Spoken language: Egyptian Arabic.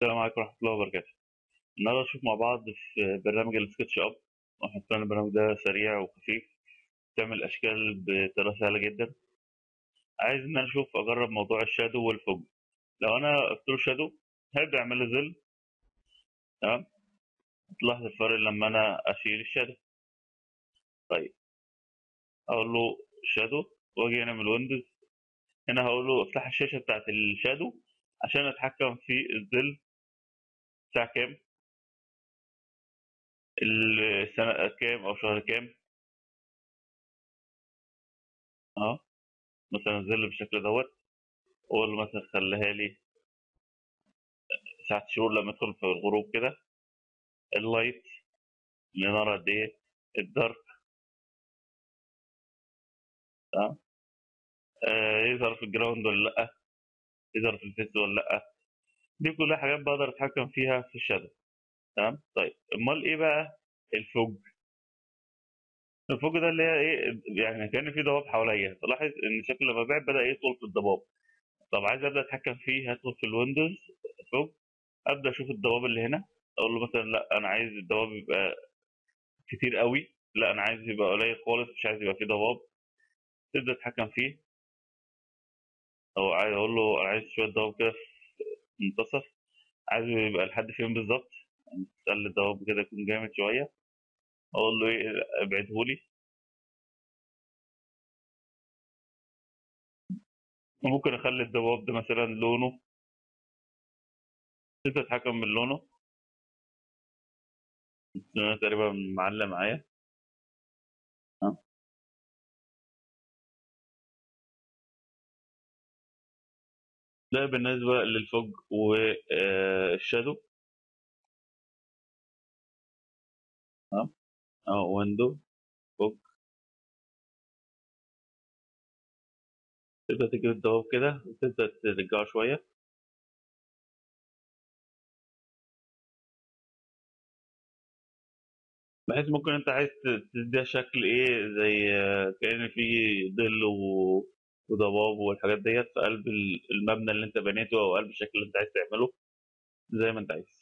السلام عليكم ورحمة الله وبركاته. النهارده نشوف مع بعض في برنامج السكتش اب واحنا فعلا البرنامج ده سريع وخفيف تعمل اشكال بطريقة سهلة جدا. عايز ان انا اشوف اجرب موضوع الشادو والفوج. لو انا قلت له شادو هيبدأ يعمل لي ظل تمام تلاحظ الفرق لما انا اشيل الشادو. طيب اقول له شادو واجي هنا من الويندوز هنا هقول له افتح الشاشة بتاعت الشادو عشان اتحكم في الظل الساعة كام السنة كام أو شهر كام أهو مثلا الظل بالشكل دوت أقول له مثلا خليها لي ساعة الشروق لما يدخل في الغروب كده اللايت النار قد إيه الدارك تمام آه يظهر في الجراوند ولا لأ يظهر في الفيس ولا لأ دي كلها حاجات بقدر أتحكم فيها في الشادو تمام طيب امال ايه بقى الفوج الفوج ده اللي هي ايه يعني كان في ضباب حواليا تلاحظ ان شكل المبيعات بدا يدخل في الضباب طب عايز ابدا اتحكم فيه هدخل في الويندوز فوج ابدا اشوف الضباب اللي هنا اقول له مثلا لا انا عايز الضباب يبقى كتير قوي لا انا عايز يبقى قليل خالص مش عايز يبقى فيه ضباب تبدا تتحكم فيه او عايز اقول له انا عايز شويه ضباب كده في منتصف عايز يبقى لحد فين بالظبط خلي الضباب كده يكون جامد شوية أقول له إيه ابعدهولي وممكن أخلي الضباب ده مثلا لونه تقدر تتحكم من لونه أنا تقريبا معلم معايا ده بالنسبة للفوج والشادو تمام اه ويندو فوج تبدأ تجيب الضباب كده وتبدأ ترجعه شوية بحيث ممكن انت عايز تديها شكل ايه زي كأن في ظل وضباب والحاجات ديت في قلب المبنى اللي انت بنيته او قلب الشكل اللي انت عايز تعمله زي ما انت عايز